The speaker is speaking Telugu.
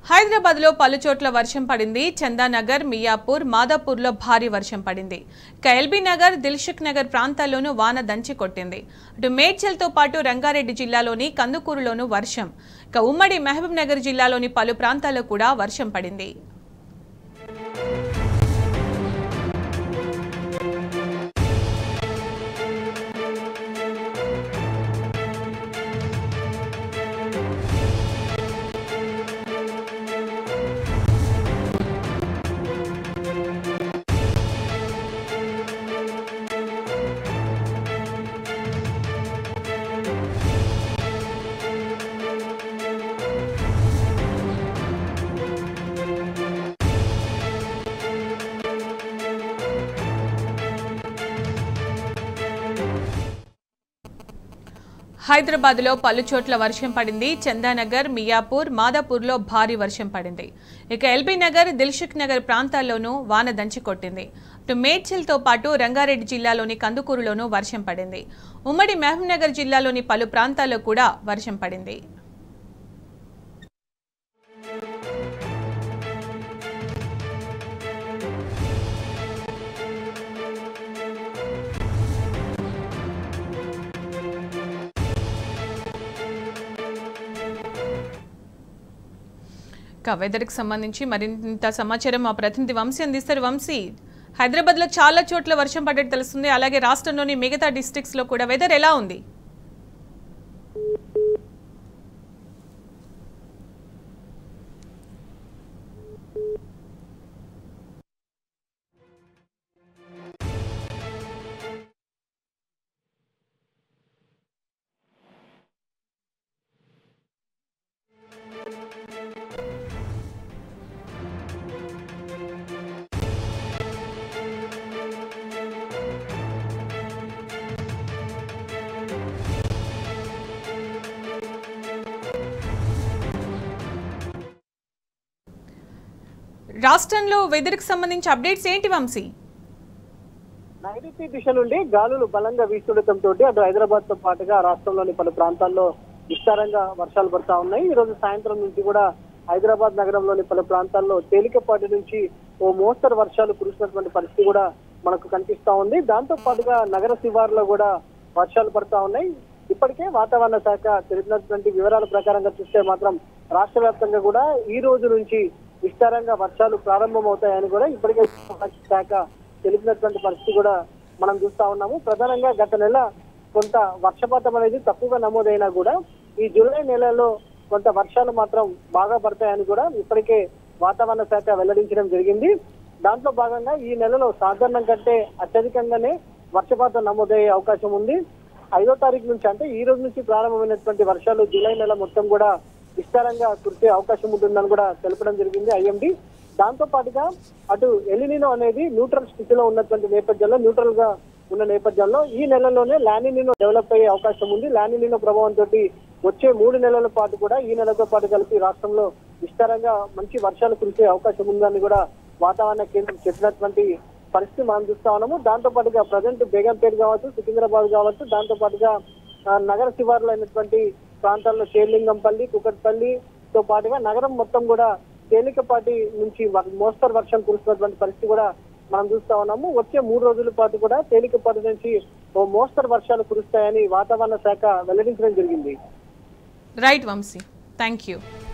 హైదరాబాద్ లో పలు చోట్ల వర్షం పడింది చందానగర్ మియాపూర్ మాదాపూర్లో భారీ వర్షం పడింది ఇక ఎల్బీ నగర్ దిల్సుఖ్ నగర్ ప్రాంతాల్లోనూ వాన దంచి కొట్టింది ఇటు మేడ్చల్తో పాటు రంగారెడ్డి జిల్లాలోని కందుకూరులోనూ వర్షం ఇక ఉమ్మడి మహబూబ్ నగర్ జిల్లాలోని పలు ప్రాంతాల్లో కూడా వర్షం పడింది హైదరాబాద్ లో పలు చోట్ల వర్షం పడింది చందానగర్ మియాపూర్ మాదాపూర్లో భారీ వర్షం పడింది ఇక ఎల్బీ నగర్ దిల్సుఖ్ నగర్ ప్రాంతాల్లోనూ వాన దంచి కొట్టింది ఇటు మేడ్చల్తో పాటు రంగారెడ్డి జిల్లాలోని కందుకూరులోనూ వర్షం పడింది ఉమ్మడి మహబూబ్ నగర్ జిల్లాలోని పలు ప్రాంతాల్లో కూడా వర్షం పడింది ఇక వెదర్కి సంబంధించి మరింత సమాచారం మా ప్రతినిధి వంశీ అందిస్తారు వంశీ హైదరాబాద్లో చాలా చోట్ల వర్షం పడ్డట్టు తెలుస్తుంది అలాగే రాష్ట్రంలోని మిగతా డిస్ట్రిక్ట్స్లో కూడా వెదర్ ఎలా ఉంది రాష్ట్రంలో వెదర్కి సంబంధించి అప్డేట్స్ ఏంటి వంశీ నైరుతి దిశ నుండి గాలులు బలంగా వీస్తుండటంతో అటు హైదరాబాద్ తో పాటుగా రాష్ట్రంలోని పలు ప్రాంతాల్లో విస్తారంగా వర్షాలు పడతా ఉన్నాయి ఈ రోజు సాయంత్రం నుంచి కూడా హైదరాబాద్ నగరంలోని పలు ప్రాంతాల్లో తేలికపాటి నుంచి ఓ మోస్తరు వర్షాలు కురిసినటువంటి పరిస్థితి కూడా మనకు కనిపిస్తా ఉంది దాంతో పాటుగా నగర శివారులో కూడా వర్షాలు పడతా ఉన్నాయి ఇప్పటికే వాతావరణ శాఖ తెలిపినటువంటి వివరాల ప్రకారంగా చూస్తే మాత్రం రాష్ట్ర వ్యాప్తంగా కూడా ఈ రోజు నుంచి విస్తారంగా వర్షాలు ప్రారంభమవుతాయని కూడా ఇప్పటికే శాఖ తెలిపినటువంటి పరిస్థితి కూడా మనం చూస్తా ఉన్నాము ప్రధానంగా గత నెల కొంత వర్షపాతం అనేది తక్కువగా నమోదైనా కూడా ఈ జూలై నెలలో కొంత వర్షాలు మాత్రం బాగా పడతాయని కూడా ఇప్పటికే వాతావరణ శాఖ వెల్లడించడం జరిగింది దాంట్లో భాగంగా ఈ నెలలో సాధారణం కంటే అత్యధికంగానే వర్షపాతం నమోదయ్యే అవకాశం ఉంది ఐదో తారీఖు నుంచి అంటే ఈ రోజు నుంచి ప్రారంభమైనటువంటి వర్షాలు జూలై నెల మొత్తం కూడా విస్తారంగా కురిసే అవకాశం ఉంటుందని కూడా తెలపడం జరిగింది ఐఎండి దాంతో పాటుగా అటు ఎలినినో అనేది న్యూట్రల్ స్థితిలో ఉన్నటువంటి నేపథ్యంలో న్యూట్రల్ గా ఉన్న నేపథ్యంలో ఈ నెలలోనే లానినినో డెవలప్ అయ్యే అవకాశం ఉంది లానినినో ప్రభావంతో వచ్చే మూడు నెలల పాటు కూడా ఈ నెలతో పాటు కలిపి రాష్ట్రంలో విస్తారంగా మంచి వర్షాలు కురిసే అవకాశం ఉందని కూడా వాతావరణ కేంద్రం చెప్పినటువంటి పరిస్థితి మనం చూస్తా ఉన్నాము దాంతో పాటుగా ప్రజెంట్ బేగంపేట కావచ్చు సికింద్రాబాద్ కావచ్చు దాంతో పాటుగా ఆ, నగర శివారులో అయినటువంటి ప్రాంతాల్లో షేర్లింగంపల్లి కుకట్పల్లితో పాటుగా నగరం మొత్తం కూడా తేలికపాటి నుంచి వ- మోస్తరు వర్షం కురుస్తున్నటువంటి పరిస్థితి కూడా మనం చూస్తా ఉన్నాము వచ్చే మూడు రోజుల పాటు కూడా తేలికపాటి నుంచి ఓ మోస్తరు వర్షాలు కురుస్తాయని వాతావరణ శాఖ వెల్లడించడం జరిగింది రైట్ వంశీ థ్యాంక్ యూ